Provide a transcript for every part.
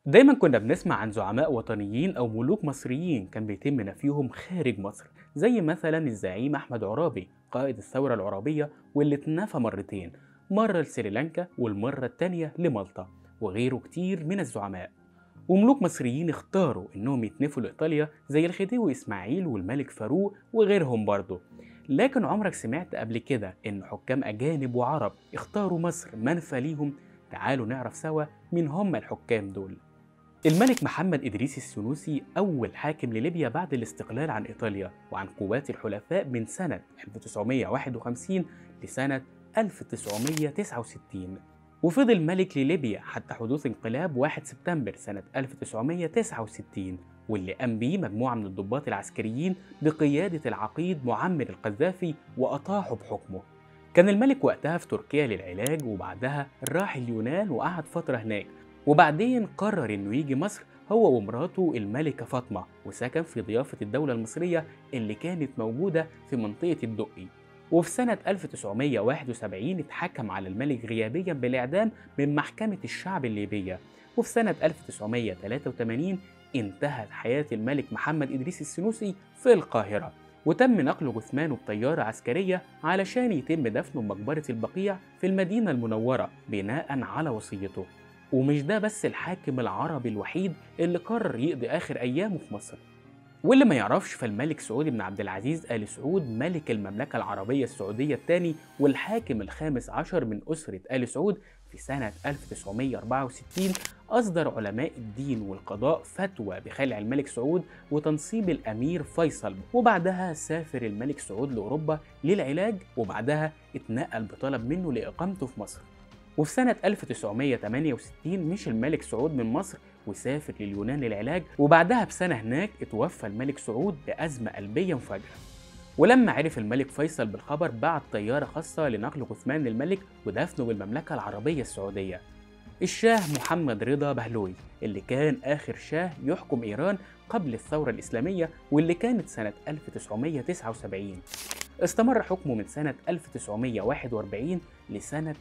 دايما كنا بنسمع عن زعماء وطنيين أو ملوك مصريين كان بيتم نفيهم خارج مصر زي مثلا الزعيم أحمد عرابي قائد الثورة العرابية واللي اتنفى مرتين مرة لسريلانكا والمرة التانية لمالطا وغيره كتير من الزعماء وملوك مصريين اختاروا انهم يتنفوا لايطاليا زي الخديوي اسماعيل والملك فاروق وغيرهم برضه لكن عمرك سمعت قبل كده ان حكام اجانب وعرب اختاروا مصر منفى ليهم تعالوا نعرف سوا مين هم الحكام دول الملك محمد إدريس السنوسي أول حاكم لليبيا بعد الاستقلال عن إيطاليا وعن قوات الحلفاء من سنة 1951 لسنة 1969 وفضل ملك لليبيا حتى حدوث انقلاب 1 سبتمبر سنة 1969 واللي قام بيه مجموعة من الضباط العسكريين بقيادة العقيد معمر القذافي وأطاحوا بحكمه كان الملك وقتها في تركيا للعلاج وبعدها راح اليونان وقعد فترة هناك وبعدين قرر انه يجي مصر هو ومراته الملكة فاطمة وسكن في ضيافة الدولة المصرية اللي كانت موجودة في منطقة الدقي وفي سنة 1971 اتحكم على الملك غيابيا بالإعدام من محكمة الشعب الليبية وفي سنة 1983 انتهت حياة الملك محمد إدريس السنوسي في القاهرة وتم نقل جثمانه بطيارة عسكرية علشان يتم دفنه بمقبرة البقيع في المدينة المنورة بناء على وصيته ومش ده بس الحاكم العربي الوحيد اللي قرر يقضي آخر أيامه في مصر واللي ما يعرفش فالملك سعود بن عبد العزيز آل سعود ملك المملكة العربية السعودية الثاني والحاكم الخامس عشر من أسرة آل سعود في سنة 1964 أصدر علماء الدين والقضاء فتوى بخلع الملك سعود وتنصيب الأمير فيصل وبعدها سافر الملك سعود لأوروبا للعلاج وبعدها اتنقل بطلب منه لإقامته في مصر وفي سنة 1968 مشي الملك سعود من مصر وسافر لليونان للعلاج وبعدها بسنة هناك اتوفى الملك سعود بأزمة قلبية مفاجئة ولما عرف الملك فيصل بالخبر بعت طيارة خاصة لنقل جثمان الملك ودفنه بالمملكة العربية السعودية الشاه محمد رضا بهلوي اللي كان آخر شاه يحكم إيران قبل الثورة الإسلامية واللي كانت سنة 1979 استمر حكمه من سنة 1941 لسنة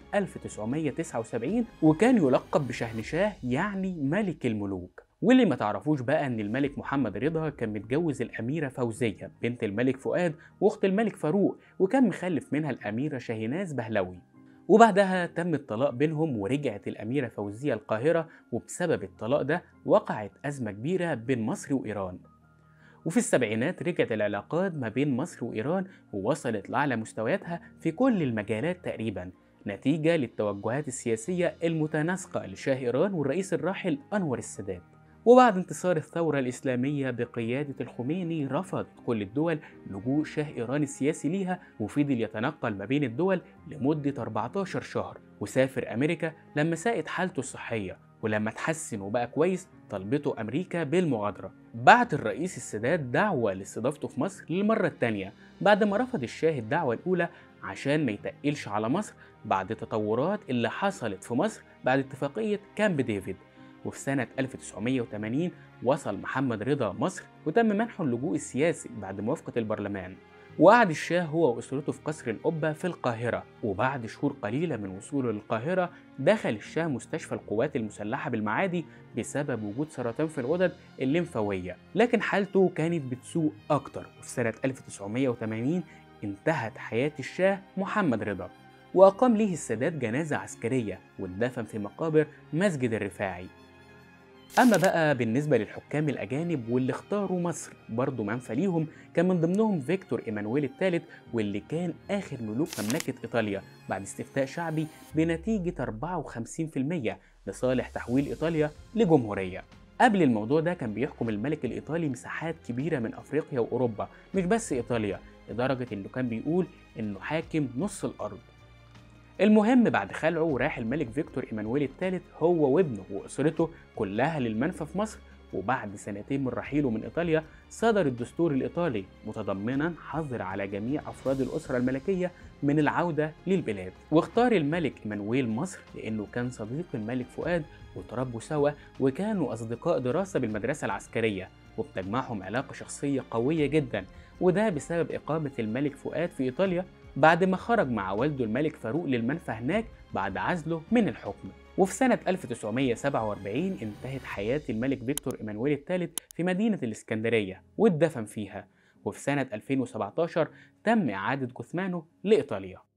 1979 وكان يلقب بشهنشاه يعني ملك الملوك واللي ما تعرفوش بقى ان الملك محمد رضا كان متجوز الاميره فوزيه بنت الملك فؤاد واخت الملك فاروق وكان مخلف منها الاميره شاهيناز بهلوي وبعدها تم الطلاق بينهم ورجعت الاميره فوزيه القاهره وبسبب الطلاق ده وقعت ازمه كبيره بين مصر وايران وفي السبعينات رجعت العلاقات ما بين مصر وإيران ووصلت لأعلى مستوياتها في كل المجالات تقريبا نتيجة للتوجهات السياسية المتناسقة لشاه إيران والرئيس الراحل أنور السادات وبعد انتصار الثورة الإسلامية بقيادة الخميني رفضت كل الدول لجوء شاه إيران السياسي ليها وفضل يتنقل ما بين الدول لمدة 14 شهر وسافر أمريكا لما ساءت حالته الصحية ولما اتحسن وبقى كويس طلبته أمريكا بالمغادرة بعت الرئيس السادات دعوة لاستضافته في مصر للمرة التانية بعد ما رفض الشاه الدعوة الأولى عشان ما يتقلش على مصر بعد التطورات اللي حصلت في مصر بعد اتفاقية كامب ديفيد وفي سنة 1980 وصل محمد رضا مصر وتم منحه اللجوء السياسي بعد موافقة البرلمان وقعد الشاه هو وأسرته في قصر القبة في القاهرة وبعد شهور قليلة من وصوله للقاهرة دخل الشاه مستشفى القوات المسلحة بالمعادي بسبب وجود سرطان في الغدد الليمفاوية لكن حالته كانت بتسوء أكتر وفي سنة 1980 انتهت حياة الشاه محمد رضا وأقام ليه السادات جنازة عسكرية واندفن في مقابر مسجد الرفاعي أما بقى بالنسبة للحكام الأجانب واللي اختاروا مصر برضه منفى ليهم كان من ضمنهم فيكتور إيمانويل الثالث واللي كان آخر ملوك مملكة إيطاليا بعد استفتاء شعبي بنتيجة 54% لصالح تحويل إيطاليا لجمهورية قبل الموضوع ده كان بيحكم الملك الإيطالي مساحات كبيرة من أفريقيا وأوروبا مش بس إيطاليا لدرجة إنه كان بيقول إنه حاكم نص الأرض المهم بعد خلعه راح الملك فيكتور ايمانويل الثالث هو وابنه واسرته كلها للمنفى في مصر وبعد سنتين من رحيله من ايطاليا صدر الدستور الايطالي متضمنا حظر على جميع افراد الاسره الملكيه من العوده للبلاد واختار الملك ايمانويل مصر لانه كان صديق الملك فؤاد وتربوا سوا وكانوا اصدقاء دراسه بالمدرسه العسكريه وبتجمعهم علاقه شخصيه قويه جدا وده بسبب اقامه الملك فؤاد في ايطاليا بعد ما خرج مع والده الملك فاروق للمنفى هناك بعد عزله من الحكم وفي سنة 1947 انتهت حياة الملك فيكتور إيمانويل الثالث في مدينة الإسكندرية واتدفن فيها وفي سنة 2017 تم إعادة جثمانه لإيطاليا